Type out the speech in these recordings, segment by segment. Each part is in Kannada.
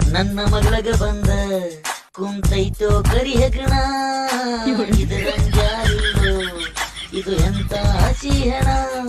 ನನ್ನ ಮಗಳಗ ಬಂದ ಕುಂತೈತೋ ಕರಿ ಹೆಗಣ ಇದು ರಂಜಾರಿಲ್ಲೋ ಇದು ಎಂತ ಹಸಿ ಹೆಣ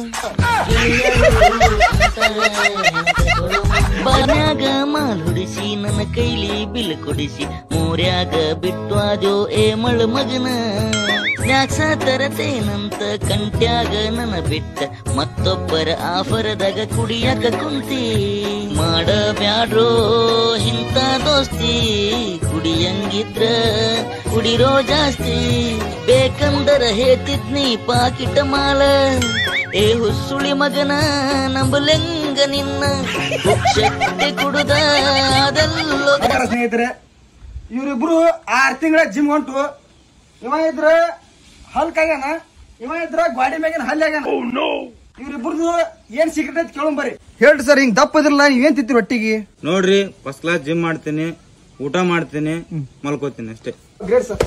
ಬಾನ್ಯಾಗ ಮಾಲ್ ಹುಡಿಸಿ ನನ್ನ ಕೈಲಿ ಬಿಲ್ ಕೊಡಿಸಿ ಮೂರ್ಯಾಗ ಬಿಟ್ಟು ಆದ್ಯೋ ಏ ಮಳ ಮಗನ ಸ್ನ್ಯಾಕ್ಸ ತರತೇನಂತ ಕಂಟ್ಯಾಗ ನನ್ನ ಬಿಟ್ಟ ಮತ್ತೊಬ್ಬರ ಆಫರದಾಗ ಕುಡಿಯಕ ಕುಂತಿ ಮಾಡ ಬ್ಯಾಡ್ರೋ ಇಂತ ದೋಸ್ತಿ ಕುಡಿಯಂಗಿದ್ರ ಕುಡಿರೋ ಜಾಸ್ತಿ ಬೇಕಂದರ ಹೇಳ್ತಿದ್ನಿ ಪಾಕಿಟ ಮಾಲ ಏ ಹುಸುಳಿ ಮಗನ ನಂಬಲೆಂಗ ನಿನ್ನ ಶಕ್ತಿ ಕುಡುದ ಅದೆಲ್ಲೋ ನಮಸ್ಕಾರ ಸ್ನೇಹಿತರೆ ಇವ್ರಿಬ್ರು ಆರ್ ತಿಂಗಳ ಜಿಮ್ ಹೊಂಟು ಇವ ಇದ್ರ ಹಲ್ಕಾಗ್ಯಾನ ಇವ ಇದ್ರ ಗಾಡಿ ಮ್ಯಾಗಿನ ಹಲ್ಲಾಗ್ಯಾನ ಇವ್ರಿಬ್ರದು ಏನ್ ಸೀಕ್ರೆಟ್ ಐತಿ ಕೇಳೋಣ ಬರ್ರಿ ಹೇಳ್ರಿ ಸರ್ ಹಿಂಗ್ ದಪ್ಪ ಇದ್ರಲ್ಲ ನೀವ್ ಏನ್ ತಿಂತೀರಿ ಒಟ್ಟಿಗೆ ನೋಡ್ರಿ ಫಸ್ಟ್ ಕ್ಲಾಸ್ ಜಿಮ್ ಮಾಡ್ತೀನಿ ಊಟ ಮಾಡ್ತೀನಿ ಮಲ್ಕೋತೀನಿ ಅಷ್ಟೇ ಗ್ರೇಟ್ ಸರ್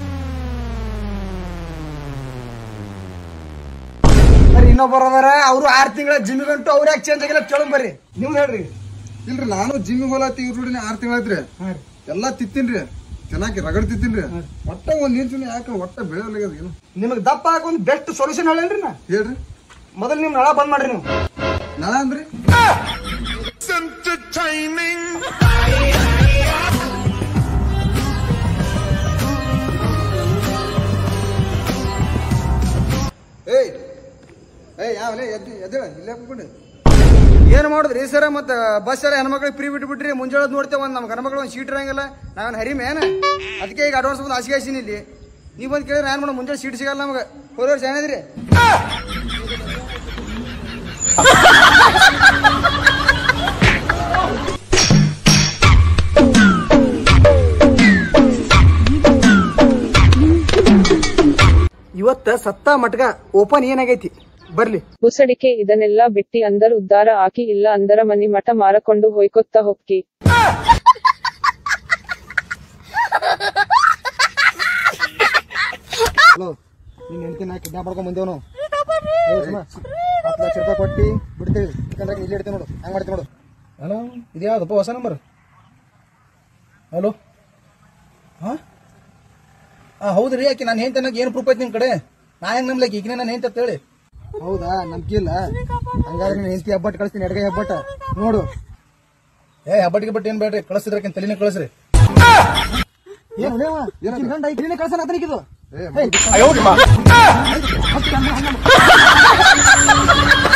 ಸರ್ ಇನ್ನೊಬ್ಬರ ಅದಾರ ಅವ್ರು ಆರ್ ತಿಂಗಳ ಜಿಮ್ ಗಂಟು ಅವ್ರ ಯಾಕೆ ಚೇಂಜ್ ಆಗಿಲ್ಲ ಕೇಳೋಣ ಬರ್ರಿ ನೀವು ಹೇಳ್ರಿ ಇಲ್ರಿ ನಾನು ಜಿಮ್ಮಿಗೆ ಹೋಲತ್ತಿ ಇವ್ರ ಆರ್ ತಿಂಗಳಾಯ್ತ್ರಿ ಎಲ್ಲಾ ತಿತ್ತೀನ್ರಿ ಚೆನ್ನಾಗಿ ರಗಡ್ ತಿತ್ತೀನ್ರಿ ಒಟ್ಟ ಒಂದ್ ಇಂಚಿನ ಯಾಕೆ ಒಟ್ಟ ಬೆಳೆಯಲಾಗ್ಯದ ಏನು ನಿಮಗ್ ದಪ್ಪ ಆಗ ಒಂದು ಬೆಸ್ಟ್ ಸೊಲ್ಯೂಷನ್ ಹೇಳೇನ್ರಿ ನಾ ಹೇಳ್ರಿ ಮೊದಲು ನಿಮ್ ನಳ ಬಂದ್ ಮಾಡ್ರಿ ನೀವು ನಳ ಅಂದ್ರಿ ಏಯ್ ಏಯ್ ಯಾವಲೇ ಎದ್ದು ಎದ್ದೇಳ ಇಲ್ಲೇ ಕೂತ್ಕೊಂಡು ಏನ್ ಮಾಡುದ್ರಿ ಸರ ಮತ್ತ ಬಸ್ ಎಲ್ಲ ಹೆಣ್ಮಕ್ಳಿಗೆ ಫ್ರೀ ಬಿಟ್ಟು ಬಿಟ್ರಿ ಮುಂಜಾನೆ ನೋಡ್ತೇವೆ ಒಂದ್ ನಮ್ಮ ಗಣಮಕ್ಳು ಒಂದ್ ಸೀಟ್ ಇರಂಗಿಲ್ಲ ನಾವೇನ್ ಹರಿಮೇನ ಅದಕ್ಕೆ ಈಗ ಅಡ್ವಾನ್ಸ್ ಬಂದು ಹಾಸಿಗೆ ಹಾಸಿನಿ ಇಲ್ಲಿ ನೀವ್ ಬಂದ್ ಕೇಳಿದ್ರೆ ಏನ್ ಮಾಡೋ ಮುಂಜಾನೆ ಸೀಟ್ ಸಿಗಲ್ಲ ನಮ್ಗೆ ಹೋದವ್ರು ಚೆನ್ನಾಗಿದ್ರಿ ಇವತ್ತ ಸತ್ತ ಮಟ್ಗ ಓಪನ್ ಏನಾಗೈತಿ ಬರ್ಲಿ ಬುಸಡಿಕೆ ಇದನ್ನೆಲ್ಲ ಬಿಟ್ಟಿ ಅಂದರ್ ಉದ್ಧಾರ ಆಕಿ ಇಲ್ಲ ಅಂದರ ಮನಿ ಮಠ ಮಾರಕೊಂಡು ಹೊಯ್ಕೊತ್ತ ಹೊಕ್ಕಿ ಹಲೋ ನಿನ್ ಹೆಂಡತಿ ನಾ ಕಿಡ್ನಾಪ್ ಮಾಡ್ಕೊಂಡ್ ಬಂದೇವ್ ನಾವು ಏ, ಸುಮ್ಮ, ಹತ್ತು ಲಕ್ಷ ರೂಪಾಯಿ ಕೊಟ್ಟಿ ಬಿಡ್ತೇವೆ ಯಾಕಂದ್ರೆ ಇಲ್ಲಿ ಇಡ್ತೇವೆ ನೋಡು ಹಂಗ್ ಮಾಡ್ತೀವಿ ನೋಡು ಹಲೋ ಇದ್ಯಾವ್ದಪ್ಪ ಹೊಸ ನಂಬರ್ ಹಲೋ ಹಾ ಹಾ ಹೌದ್ರಿ ಆಕಿ ನಾನು ಹೆಂತ ನನಗೆ ಏನು ಪ್ರೂಫ್ ಐತಿ ನಿಮ್ ಕಡೆ ನಾ ಹೆಂಗ್ ನಂಬ್ಲಕ್ ಈಗಿನ ನಾನು ಹೆಂತ ಹೇಳಿ ಹೌದಾ ನಂಬಿಕಿಲ್ಲ ಹಂಗಾದ್ರೆ ನೀನು ಹೆಂಡತಿ ಹಬ್ಬಟ್ ಕಳಿಸ್ತೀನಿ ಎಡಗೈ ಹಬ್ಬಟ್ಟ ನೋಡು ಏ ಹಬ್ಬಟ್ಟಿಗೆ ಬಟ್ ಏನ್ ಬೇಡ್ರಿ ಕಳಿಸಿದ್ರಕಿನ್ ತಲೆನೇ ಕಳಿಸ್ರಿ ಏನು ಗಂಡ ಐತಿ ಕಳ್ಸನ ಆತನಿಗಿದು ಏ